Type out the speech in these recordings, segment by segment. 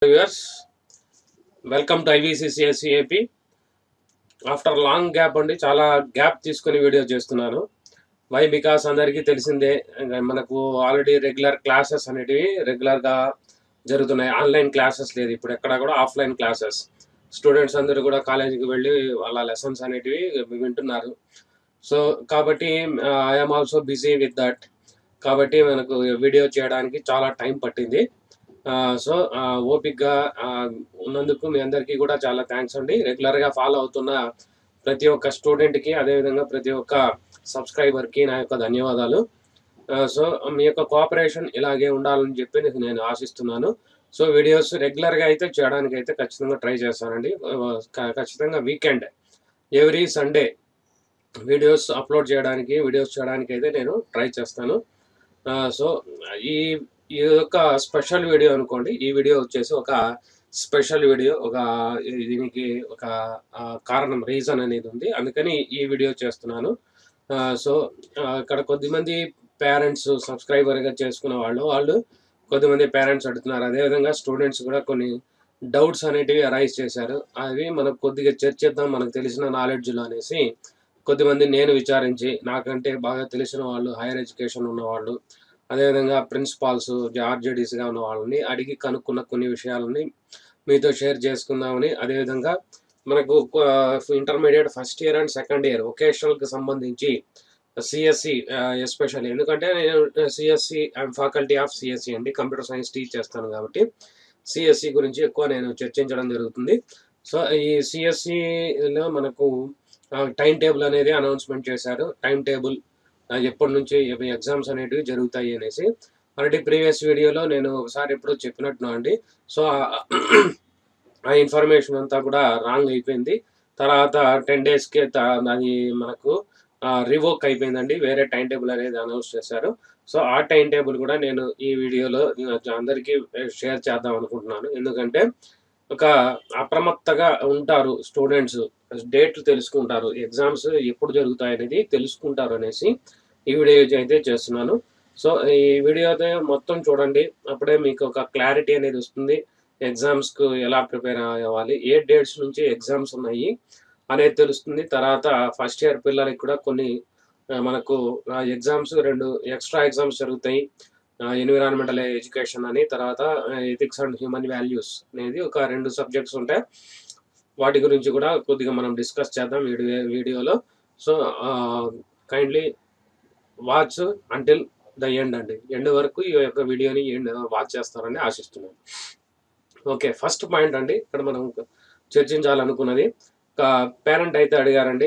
viewers welcome to IVCCSC AP after long gap అండి చాలా gap తీసుకుని వీడియో చేస్తున్నాను వై బికాస్ అందరికీ తెలిసిందే ఇంకా మనకు ఆల్రెడీ రెగ్యులర్ క్లాసెస్ అనేటివి రెగ్యులర్గా జరుగుతున్నాయి ఆన్లైన్ క్లాసెస్ లేదు ఇప్పుడు ఎక్కడ కూడా ఆఫ్లైన్ క్లాసెస్ స్టూడెంట్స్ అందరూ కూడా కాలేజీకి వెళ్ళి వాళ్ళ లెసన్స్ అనేటివి వింటున్నారు సో కాబట్టి I'm also busy with that కాబట్టి మనకు వీడియో చేయడానికి చాలా టైం పట్టింది సో ఓపిక్గా ఆ, ఉన్నందుకు మీ అందరికీ కూడా చాలా థ్యాంక్స్ అండి రెగ్యులర్గా ఫాలో అవుతున్న ప్రతి ఒక్క స్టూడెంట్కి అదేవిధంగా ప్రతి ఒక్క సబ్స్క్రైబర్కి నా యొక్క ధన్యవాదాలు సో మీ యొక్క కోఆపరేషన్ ఇలాగే ఉండాలని చెప్పి నేను- నేను ఆశిస్తున్నాను సో వీడియోస్ రెగ్యులర్గా అయితే చేయడానికి అయితే ఖచ్చితంగా ట్రై చేస్తానండి ఆ, ఖ- ఖచ్చితంగా weekend every Sunday videos upload చేయడానికి వీడియోస్ చేయడానికి అయితే నేను ట్రై చేస్తాను ఆ, సో ఈ ఈ యొక్క స్పెషల్ వీడియో అనుకోండి ఈ వీడియో వచ్చేసి ఒక స్పెషల్ వీడియో ఒక దీనికి ఒక ఆ, కారణం రీజన్ అనేది ఉంది అందుకని ఈ వీడియో చేస్తున్నాను ఆ, సో ఆ, ఇక్కడ కొద్దిమంది పేరెంట్స్ సబ్స్క్రైబర్గా చేసుకున్న వాళ్ళు వాళ్ళు కొద్దిమంది పేరెంట్స్ అడుగుతున్నారు అదేవిధంగా స్టూడెంట్స్ కూడా కొన్ని డౌట్స్ అనేటివి అరైజ్ చేశారు అవి మనకు కొద్దిగా చర్చిద్దాం మనకు తెలిసిన నాలెడ్జ్లో అనేసి కొద్దిమంది నేను విచారించి నాకంటే బాగా తెలిసిన వాళ్ళు హైయర్ ఎడ్యుకేషన్ ఉన్న వాళ్ళు అదేవిధంగా ప్రిన్సిపాల్స్ ఆర్జేడీస్గా ఉన్న వాళ్ళని అడిగి కనుక్కున్న కొన్ని విషయాలని మీతో షేర్ చేసుకుందామని అదేవిధంగా మనకు intermediate first year and second year వొకేషనల్కి సంబంధించి సిఎస్సి ఎస్పెషల్లీ ఎందుకంటే నేను CSC I'm faculty of CSC అండి కంప్యూటర్ సైన్స్ టీచ్ చేస్తాను కాబట్టి సిఎస్సి గురించి ఎక్కువ నేను చర్చించడం జరుగుతుంది సో ఈ సిఎస్సిలో మనకు టైం టేబుల్ అనేది అనౌన్స్మెంట్ చేశారు టైం టేబుల్ ఎప్పటి నుంచి ఎగ్జామ్స్ అనేటివి జరుగుతాయి అనేసి ఆల్రెడీ ప్రీవియస్ వీడియోలో నేను ఒకసారి ఎప్పుడో చెప్పినట్టున్నా అండి సో ఆ- ఆ ఇన్ఫర్మేషన్ అంతా కూడా రాంగ్ అయిపోయింది తర్వాత టెన్ డేస్కి అది మనకు రివోక్ అయిపోయిందండి వేరే టైం టేబుల్ అనేది అనౌన్స్ చేశారు సో ఆ టైం టేబుల్ కూడా నేను ఈ వీడియోలో అందరికీ షేర్ చేద్దాం అనుకుంటున్నాను ఎందుకంటే ఒక అప్రమత్తగా ఉంటారు స్టూడెంట్స్ డేట్లు తెలుసుకుంటారు ఎగ్జామ్స్ ఎప్పుడు జరుగుతాయి అనేది తెలుసుకుంటారు అనేసి ఈ వీడియో అయితే చేస్తున్నాను సో ఈ వీడియో అయితే మొత్తం చూడండి అప్పుడే మీకు ఒక క్లారిటీ అనేది వస్తుంది ఎగ్జామ్స్కు ఎలా ప్రిపేర్ అవ్వాలి ఏ డేట్స్ నుంచి ఎగ్జామ్స్ ఉన్నాయి అనేది తెలుస్తుంది తర్వాత ఫస్ట్ ఇయర్ పిల్లలకి కూడా కొన్ని ఆ, మనకు ఎగ్జామ్స్ రెండు ఎక్స్ట్రా ఎగ్జామ్స్ జరుగుతాయి ఎన్విరాన్మెంటల్ ఎడ్యుకేషన్ అని తర్వాత ఎథిక్స్ అండ్ హ్యూమన్ వాల్యూస్ అనేది ఒక రెండు సబ్జెక్ట్స్ ఉంటాయి వాటి గురించి కూడా కొద్దిగా మనం డిస్కస్ చేద్దాం వీడియో వీడియోలో so kindly watch until the end అండి ఎండ్ వరకు ఈ యొక్క వీడియోని ఎండ్ వాచ్ చేస్తారని ఆశిస్తున్నాను ఓకే ఫస్ట్ పాయింట్ అండి ఇక్కడ మనం చర్చించాలనుకున్నది ఒక పేరెంట్ అయితే అడిగారండి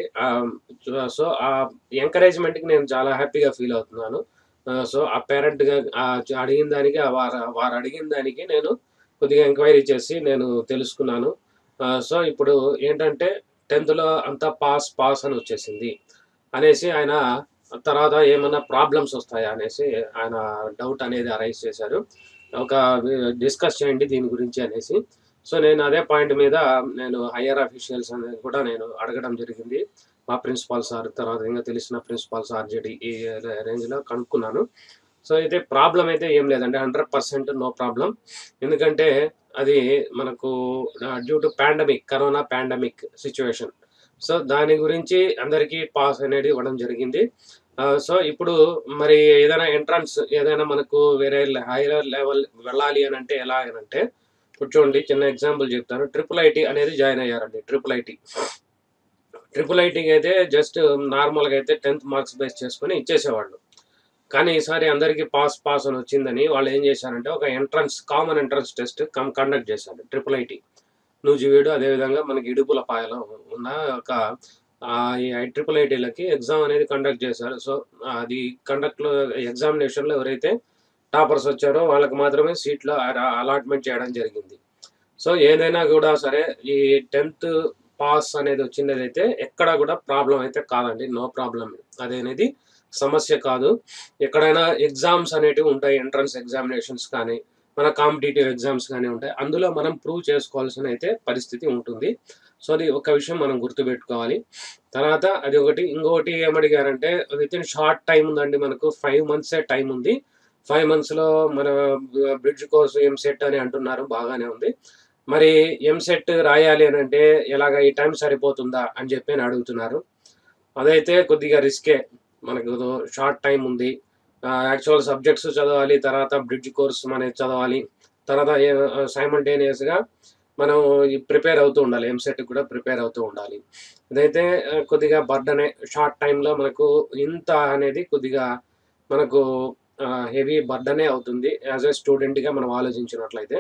సో ఆ ఎంకరేజ్మెంట్కి నేను చాలా హ్యాపీగా ఫీల్ అవుతున్నాను సో ఆ పేరెంట్గా అడిగిన దానికి ఆ వారు వారు అడిగిన దానికి నేను కొద్దిగా ఎంక్వైరీ చేసి నేను తెలుసుకున్నాను సో ఇప్పుడు ఏంటంటే టెన్త్లో అంతా పాస్ పాస్ అని వచ్చేసింది అనేసి ఆయన తర్వాత ఏమైనా ప్రాబ్లమ్స్ వస్తాయా అనేసి ఆయన డౌట్ అనేది అరైజ్ చేశారు ఒక డిస్కస్ చేయండి దీని గురించి అనేసి సో నేను అదే పాయింట్ మీద నేను హయ్యర్ అఫీషియల్స్ అనేది కూడా నేను అడగడం జరిగింది మా ప్రిన్సిపాల్ సార్ తర్వాత ఇంకా తెలిసిన ప్రిన్సిపాల్ సార్ జడి ఈ రేంజ్లో కనుక్కున్నాను సో అయితే ప్రాబ్లం అయితే ఏం లేదండి హండ్రెడ్ పర్సెంట్ నో ప్రాబ్లం ఎందుకంటే అది మనకు due to pandemic corona pandemic situation so దాని గురించి అందరికీ పాస్ అనేది ఇవ్వడం జరిగింది సో ఇప్పుడు మరి ఏదైనా ఎంట్రన్స్ ఏదైనా మనకు వేరే హైయర్ లెవెల్ వెళ్ళాలి అని అంటే ఎలా అని అంటే ఇప్పుడు చూడండి చిన్న ఎగ్జాంపుల్ చెప్తాను ట్రిపుల్ ఐటీ అనేది జాయిన్ అయ్యారండి ట్రిపుల్ ఐటీ ట్రిపుల్ ఐటీకి అయితే జస్ట్ నార్మల్గా అయితే టెన్త్ మార్క్స్ బేస్ చేసుకొని ఇచ్చేసేవాళ్ళు కానీ ఈసారి అందరికీ పాస్ పాస్ అని వచ్చిందని వాళ్ళు ఏం చేశారంటే ఒక ఎంట్రన్స్ కామన్ ఎంట్రన్స్ టెస్ట్ కం కండక్ట్ చేశారు ట్రిపుల్ ఐటీ నూజివీడు అదేవిధంగా మనకి ఇడుపులపాయలో ఉన్న ఒక ఆ, ఈ ట్రిపుల్ ఐటీలకి ఎగ్జామ్ అనేది కండక్ట్ చేశారు సో అది కండక్ట్లో ఎగ్జామినేషన్లో ఎవరైతే టాపర్స్ వచ్చారో వాళ్ళకి మాత్రమే సీట్లో అలాట్మెంట్ చేయడం జరిగింది సో ఏదైనా కూడా సరే ఈ టెన్త్ పాస్ అనేది వచ్చినదైతే ఎక్కడ కూడా ప్రాబ్లం అయితే కాదండి నో ప్రాబ్లం అదనేది సమస్య కాదు ఎక్కడైనా ఎగ్జామ్స్ అనేటివి ఉంటాయి ఎంట్రన్స్ ఎగ్జామినేషన్స్ కానీ మన కాంపిటేటివ్ ఎగ్జామ్స్ కానీ ఉంటాయి అందులో మనం ప్రూవ్ చేసుకోవాల్సిన అయితే పరిస్థితి ఉంటుంది సో అది ఒక విషయం మనం గుర్తుపెట్టుకోవాలి తర్వాత అది ఒకటి ఇంకొకటి ఏమడిగారంటే విత్ ఇన్ షార్ట్ టైం ఉందండి మనకు ఫైవ్ మంత్సే టైం ఉంది ఫైవ్ మంత్స్లో మన బ్రిడ్జ్ కోర్సు ఎంసెట్ అని అంటున్నారు బాగానే ఉంది మరి ఎంసెట్ రాయాలి అని అంటే ఎలాగ ఈ టైం సరిపోతుందా అని చెప్పి అని అడుగుతున్నారు అదైతే కొద్దిగా రిస్కే మనకు షార్ట్ టైం ఉంది యాక్చువల్ సబ్జెక్ట్స్ చదవాలి తర్వాత బ్రిడ్జ్ కోర్స్ అనేది చదవాలి తర్వాత సైమల్టేనియస్గా మనం ప్రిపేర్ అవుతూ ఉండాలి ఎంసెట్ కూడా ప్రిపేర్ అవుతూ ఉండాలి ఇదైతే ఆ, కొద్దిగా బర్డనే షార్ట్ టైంలో మనకు ఇంత అనేది కొద్దిగా మనకు హెవీ బర్డనే అవుతుంది యాజ్ ఏ స్టూడెంట్గా మనం ఆలోచించినట్లయితే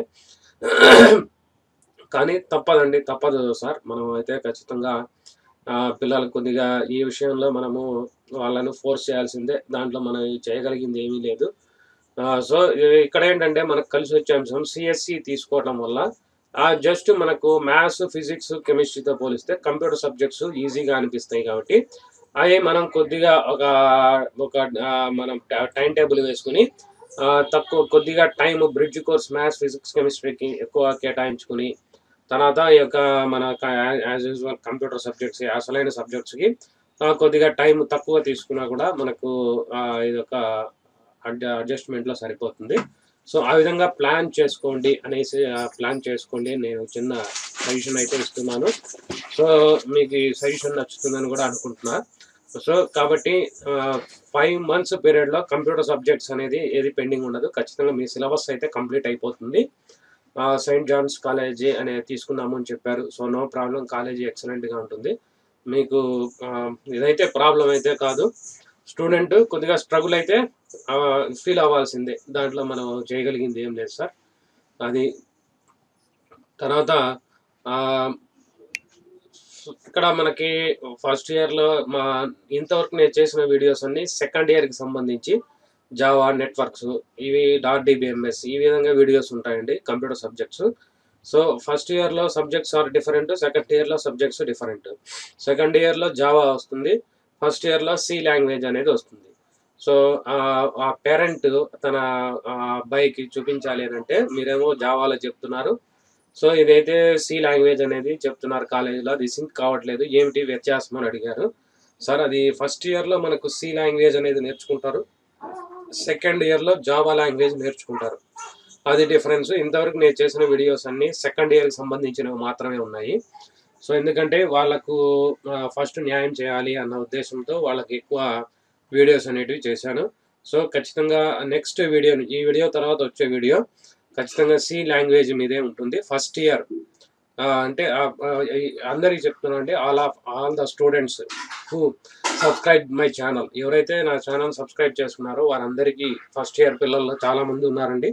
కానీ తప్పదండి తప్పదు సార్ మనం అయితే ఖచ్చితంగా ఆ, పిల్లలకు కొద్దిగా ఈ విషయంలో మనము వాళ్ళను ఫోర్స్ చేయాల్సిందే దాంట్లో మనం చేయగలిగింది ఏమీ లేదు సో ఇక్కడ ఏంటంటే మనకు కలిసి వచ్చే అంశం సిఎస్సి తీసుకోవడం వల్ల జస్ట్ మనకు మ్యాథ్స్ ఫిజిక్స్ కెమిస్ట్రీతో పోలిస్తే కంప్యూటర్ సబ్జెక్ట్స్ ఈజీగా అనిపిస్తాయి కాబట్టి అవి మనం కొద్దిగా ఒక ఒక ఆ, మనం టైం టేబుల్ వేసుకుని ఆ, తక్కువ కొద్దిగా time bridge course maths physics కెమిస్ట్రీకి ఎక్కువ కేటాయించుకుని తర్వాత ఈ యొక్క మన యాజ్ యూజువల్ కంప్యూటర్ సబ్జెక్ట్స్ అసలైన సబ్జెక్ట్స్కి కొద్దిగా టైం తక్కువ తీసుకున్నా కూడా మనకు ఆ, ఇది ఒక అడ్జస్ట్మెంట్లో సరిపోతుంది సో ఆ విధంగా ప్లాన్ చేసుకోండి అనేసి ప్లాన్ చేసుకోండి నేను చిన్న సజెషన్ అయితే ఇస్తున్నాను సో మీకు ఈ సజెషన్ నచ్చుతుందని కూడా అనుకుంటున్నా సో కాబట్టి ఫైవ్ మంత్స్ పీరియడ్లో కంప్యూటర్ సబ్జెక్ట్స్ అనేది ఏది పెండింగ్ ఉండదు ఖచ్చితంగా మీ సిలబస్ అయితే కంప్లీట్ అయిపోతుంది సెయింట్ జాన్స్ కాలేజీ అనేది తీసుకున్నాము అని చెప్పారు సో నో ప్రాబ్లం కాలేజీ ఎక్సలెంట్గా ఉంటుంది మీకు ఆ, ఇదైతే ప్రాబ్లం అయితే కాదు స్టూడెంట్ కొద్దిగా స్ట్రగుల్ అయితే ఫీల్ అవ్వాల్సిందే దాంట్లో మనం చేయగలిగింది ఏం లేదు సార్ అది తర్వాత ఆ, ఇక్కడ మనకి ఫస్ట్ ఇయర్లో మా ఇంతవరకు నేను చేసిన వీడియోస్ అన్ని సెకండ్ ఇయర్కి సంబంధించి జావా నెట్వర్క్స్ ఇవి డాట్ డిబిఎంఎస్ ఈ విధంగా వీడియోస్ ఉంటాయండి కంప్యూటర్ సబ్జెక్ట్స్ సో ఫస్ట్ ఇయర్లో సబ్జెక్ట్స్ ఆర్ డిఫరెంట్ సెకండ్ ఇయర్లో సబ్జెక్ట్స్ డిఫరెంట్ సెకండ్ ఇయర్లో జావా వస్తుంది ఫస్ట్ ఇయర్లో సి లాంగ్వేజ్ అనేది వస్తుంది సో ఆ పేరెంట్ తన ఆ, అబ్బాయికి చూపించాలి అని అంటే మీరేమో జావాలో చెప్తున్నారు సో ఇదైతే సి లాంగ్వేజ్ అనేది చెప్తున్నారు కాలేజీలో అది సింక్ కావట్లేదు ఏమిటి వ్యత్యాసం అని అడిగారు సార్ అది ఫస్ట్ ఇయర్లో మనకు సి లాంగ్వేజ్ అనేది నేర్చుకుంటారు సెకండ్ ఇయర్లో జావా లాంగ్వేజ్ నేర్చుకుంటారు అది డిఫరెన్స్ ఇంతవరకు నేను చేసిన వీడియోస్ అన్ని సెకండ్ ఇయర్కి సంబంధించినవి మాత్రమే ఉన్నాయి సో ఎందుకంటే వాళ్ళకు ఫస్ట్ న్యాయం చేయాలి అన్న ఉద్దేశంతో వాళ్ళకి ఎక్కువ వీడియోస్ అనేటివి చేశాను సో ఖచ్చితంగా నెక్స్ట్ వీడియో ఈ వీడియో తర్వాత వచ్చే వీడియో ఖచ్చితంగా సి లాంగ్వేజ్ మీదే ఉంటుంది ఫస్ట్ ఇయర్ అంటే ఆ, ఆ, ఈ అందరికీ చెప్తున్నా అంటే all of all the students who subscribe my channel ఎవరైతే నా ఛానల్ సబ్స్క్రైబ్ చేసుకున్నారో వారందరికీ ఫస్ట్ ఇయర్ పిల్లలు చాలా మంది ఉన్నారండి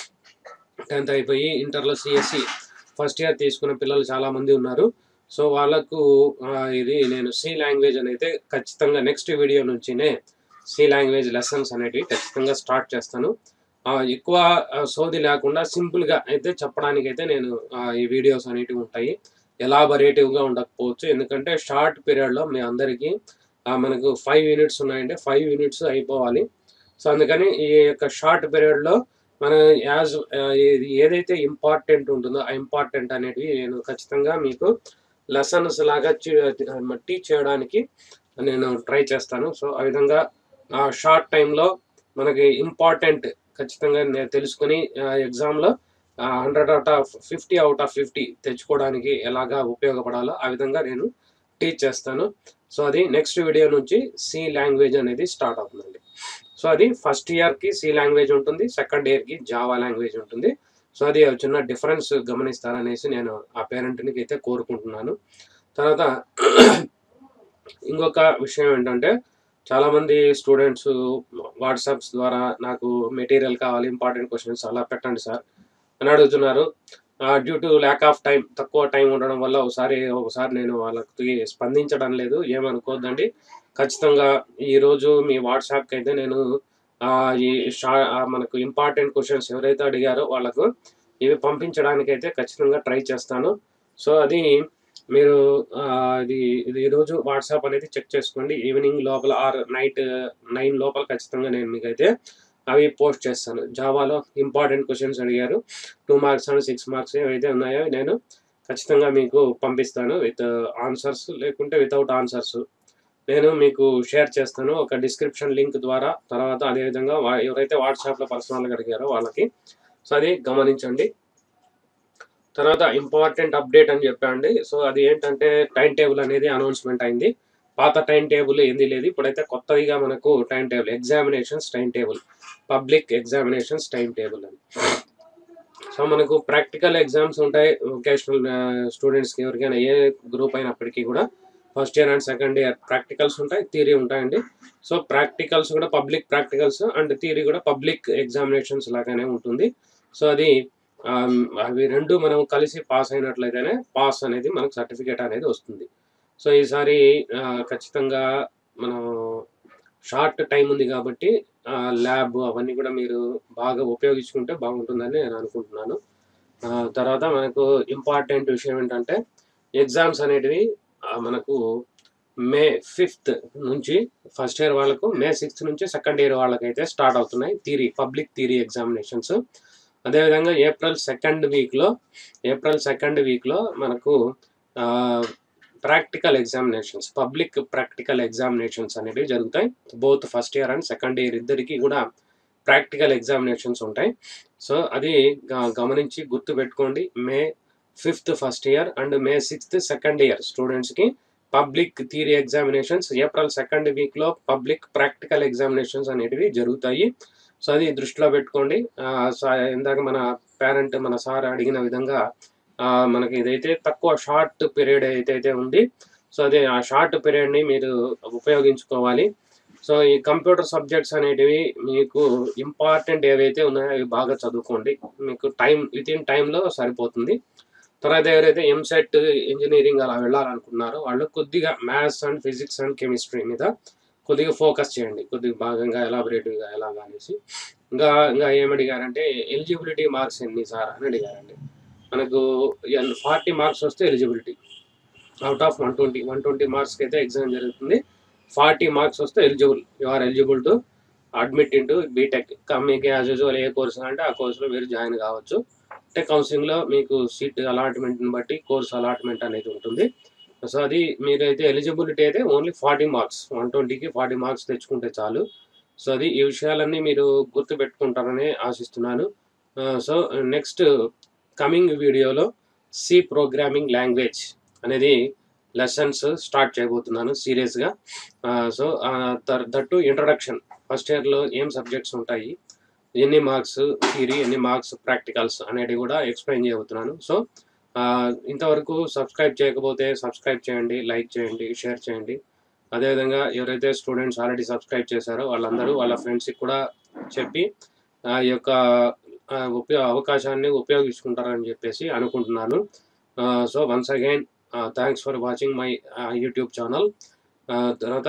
టెన్త్ అయిపోయి ఇంటర్లో సిఎస్సి ఫస్ట్ ఇయర్ తీసుకున్న పిల్లలు చాలా మంది ఉన్నారు సో వాళ్ళకు ఆ, ఇది నేను సి లాంగ్వేజ్ అనేది ఖచ్చితంగా నెక్స్ట్ వీడియో నుంచినే సి లాంగ్వేజ్ లెసన్స్ అనేటివి ఖచ్చితంగా స్టార్ట్ చేస్తాను ఆ, ఎక్కువ ఆ, సోది లేకుండా సింపుల్గా అయితే చెప్పడానికి అయితే నేను ఆ, ఈ వీడియోస్ అనేటివి ఉంటాయి ఎలాబరేటివ్గా ఉండకపోవచ్చు ఎందుకంటే షార్ట్ పీరియడ్లో మీ అందరికీ ఆ, మనకు ఫైవ్ యూనిట్స్ ఉన్నాయంటే ఫైవ్ యూనిట్స్ అయిపోవాలి సో అందుకని ఈ యొక్క షార్ట్ పీరియడ్లో మన యాజ్ ఏదైతే ఇంపార్టెంట్ ఉంటుందో ఆ ఇంపార్టెంట్ అనేటివి నేను ఖచ్చితంగా మీకు లెసన్స్ లాగా టీచ్ చేయడానికి నేను ట్రై చేస్తాను సో ఆ విధంగా ఆ షార్ట్ టైంలో మనకి ఇంపార్టెంట్ ఖచ్చితంగా నేను తెలుసుకుని ఎగ్జామ్లో hundred out of fifty out of fifty తెచ్చుకోవడానికి ఎలాగా ఉపయోగపడాలో ఆ విధంగా నేను టీచ్ చేస్తాను సో అది నెక్స్ట్ వీడియో నుంచి సి లాంగ్వేజ్ అనేది స్టార్ట్ అవుతుందండి సో అది ఫస్ట్ ఇయర్కి సి లాంగ్వేజ్ ఉంటుంది సెకండ్ ఇయర్కి జావా లాంగ్వేజ్ ఉంటుంది సో అది ఒక చిన్న డిఫరెన్స్ గమనిస్తారనేసి నేను ఆ పేరెంట్నికి అయితే కోరుకుంటున్నాను తర్వాత ఇంకొక విషయం ఏంటంటే చాలామంది స్టూడెంట్స్ వాట్సాప్స్ ద్వారా నాకు మెటీరియల్ కావాలి ఇంపార్టెంట్ క్వశ్చన్స్ అలా పెట్టండి సార్ అని అడుగుతున్నారు due to lack of time తక్కువ టైం ఉండడం వల్ల ఒకసారి ఒకసారి నేను వాళ్ళకి స్పందించడం లేదు ఏమనుకోవద్దండి ఖచ్చితంగా ఈరోజు మీ వాట్సాప్కి అయితే నేను ఆ, ఈ షా ఆ, మనకు ఇంపార్టెంట్ క్వశ్చన్స్ ఎవరైతే అడిగారో వాళ్ళకు ఇవి పంపించడానికి అయితే ఖచ్చితంగా ట్రై చేస్తాను సో అది మీరు ఆ, ఇది ఇది ఈరోజు వాట్సాప్ అనేది చెక్ చేసుకోండి ఈవినింగ్ లోపల ఆర్ నైట్ నైన్ లోపల ఖచ్చితంగా నేను మీకైతే అవి పోస్ట్ చేస్తాను జావాలో ఇంపార్టెంట్ క్వశ్చన్స్ అడిగారు two marks and six marks ఏవైతే ఉన్నాయో నేను ఖచ్చితంగా మీకు పంపిస్తాను విత్ ఆన్సర్స్ లేకుంటే వితౌట్ ఆన్సర్స్ నేను మీకు షేర్ చేస్తాను ఒక డిస్క్రిప్షన్ లింక్ ద్వారా తర్వాత అదేవిధంగా వా- ఎవరైతే వాట్సాప్లో పర్సనల్గా అడిగారో వాళ్ళకి సో అది గమనించండి తర్వాత ఇంపార్టెంట్ అప్డేట్ అని చెప్పండి సో అది ఏంటంటే టైం టేబుల్ అనేది అనౌన్స్మెంట్ అయింది పాత టైం టేబుల్ ఏంది లేదు ఇప్పుడైతే కొత్తదిగా మనకు time table examinations time table public examinations time table అని సో మనకు ప్రాక్టికల్ ఎగ్జామ్స్ ఉంటాయి వొకేషనల్ స్టూడెంట్స్కి ఎవరికైనా ఏ గ్రూప్ అయినప్పటికీ కూడా first year and second year practicals ఉంటాయి థియరీ ఉంటాయండి సో ప్రాక్టికల్స్ కూడా పబ్లిక్ ప్రాక్టికల్స్ అండ్ థియరీ కూడా పబ్లిక్ ఎగ్జామినేషన్స్ లాగానే ఉంటుంది సో అది ఆమ్, అవి రెండు మనం కలిసి పాస్ అయినట్లయితేనే పాస్ అనేది మనకు సర్టిఫికేట్ అనేది వస్తుంది సో ఈసారి ఆ, ఖచ్చితంగా మనం షార్ట్ టైం ఉంది కాబట్టి ల్యాబ్ అవన్నీ కూడా మీరు బాగా ఉపయోగించుకుంటే బాగుంటుందని నేను అనుకుంటున్నాను ఆ, తర్వాత మనకు ఇంపార్టెంట్ విషయం ఏంటంటే ఎగ్జామ్స్ అనేటివి ఆ, మనకు మే ఫిఫ్త్ నుంచి ఫస్ట్ ఇయర్ వాళ్ళకు మే సిక్స్త్ నుంచి సెకండ్ ఇయర్ వాళ్ళకైతే స్టార్ట్ అవుతున్నాయి థీరీ పబ్లిక్ థీరీ ఎగ్జామినేషన్స్ అదేవిధంగా ఏప్రిల్ సెకండ్ వీక్లో ఏప్రిల్ సెకండ్ వీక్లో మనకు practical examinations public practical examinations అనేవి జరుగుతాయి both first year and second year ఇద్దరికి కూడా ప్రాక్టికల్ ఎగ్జామినేషన్స్ ఉంటాయి సో అది గ- గమనించి గుర్తు పెట్టుకోండి May fifth first year and May sixth second year స్టూడెంట్స్కి public theory examinations April second వీక్లో పబ్లిక్ ప్రాక్టికల్ ఎగ్జామినేషన్స్ అనేటివి జరుగుతాయి సో అది దృష్టిలో పెట్టుకోండి ఆ, సా- ఇందాక మన పేరెంట్ మన సార్ అడిగిన విధంగా ఆ, మనకి ఇదైతే తక్కువ షార్ట్ పీరియడ్ ఏదైతే ఉంది సో అదే ఆ షార్ట్ పీరియడ్ని మీరు ఉపయోగించుకోవాలి సో ఈ కంప్యూటర్ సబ్జెక్ట్స్ అనేటివి మీకు ఇంపార్టెంట్ ఏవైతే ఉన్నాయో అవి బాగా చదువుకోండి మీకు టైం విత్ ఇన్ టైంలో సరిపోతుంది తర్వాత ఎవరైతే ఎంసెట్ ఇంజనీరింగ్ అలా వెళ్ళాలనుకున్నారో వాళ్ళు కొద్దిగా maths and physics and chemistry మీద కొద్దిగా ఫోకస్ చేయండి కొద్దిగా భాగంగా ఎలాబరేటివ్గా ఎలాగా అనేసి ఇంకా ఇంకా ఏమడిగారంటే ఎలిజిబిలిటీ మార్క్స్ ఎన్ని సార్ అని అడిగారండి మనకు ఫార్టీ మార్క్స్ వస్తే eligibility out of one twenty one twenty మార్క్స్కి అయితే ఎగ్జామ్ జరుగుతుంది ఫార్టీ మార్క్స్ వస్తే eligible you are eligible to admit into BTech మీకు యాజ్ యూజువల్ ఏ కోర్స్ అంటే ఆ కోర్సులో మీరు జాయిన్ కావచ్చు అంటే కౌన్సిలింగ్లో మీకు సీట్ అలాట్మెంట్ని బట్టి కోర్స్ అలాట్మెంట్ అనేది ఉంటుంది సో అది మీరైతే ఎలిజిబిలిటీ అయితే ఓన్లీ ఫార్టీ మార్క్స్ వన్ ట్వంటీకి ఫార్టీ మార్క్స్ తెచ్చుకుంటే చాలు సో అది ఈ విషయాలన్నీ మీరు గుర్తు పెట్టుకుంటారని ఆశిస్తున్నాను సో నెక్స్ట్ కమింగ్ వీడియోలో సి ప్రోగ్రామింగ్ లాంగ్వేజ్ అనేది లెసన్స్ స్టార్ట్ చేయబోతున్నాను సీరియస్గా సో దట్టు ఇంట్రడక్షన్ ఫస్ట్ ఇయర్లో ఏం సబ్జెక్ట్స్ ఉంటాయి ఎన్ని మార్క్స్ థియరీ ఎన్ని మార్క్స్ ప్రాక్టికల్స్ అనేటివి కూడా ఎక్స్ప్లెయిన్ చేయబోతున్నాను సో ఇంతవరకు సబ్స్క్రైబ్ చేయకపోతే సబ్స్క్రైబ్ చేయండి లైక్ చేయండి షేర్ చేయండి అదేవిధంగా ఎవరైతే స్టూడెంట్స్ ఆల్రెడీ సబ్స్క్రైబ్ చేశారో వాళ్ళందరూ వాళ్ళ ఫ్రెండ్స్కి కూడా చెప్పి ఆ యొక్క ఆ, ఉపయో అవకాశాన్ని ఉపయోగించుకుంటారని చెప్పేసి అనుకుంటున్నాను so once again thanks for watching my YouTube channel తర్వాత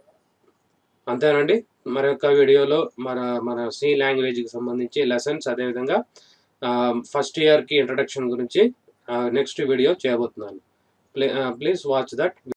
అంతేనండి మరి యొక్క వీడియోలో మన మన సి లాంగ్వేజ్కి సంబంధించి లెసన్స్ అదేవిధంగా ఫస్ట్ ఇయర్కి ఇంట్రడక్షన్ గురించి నెక్స్ట్ వీడియో చేయబోతున్నాను ప్లే ప్లీజ్ వాచ్ దట్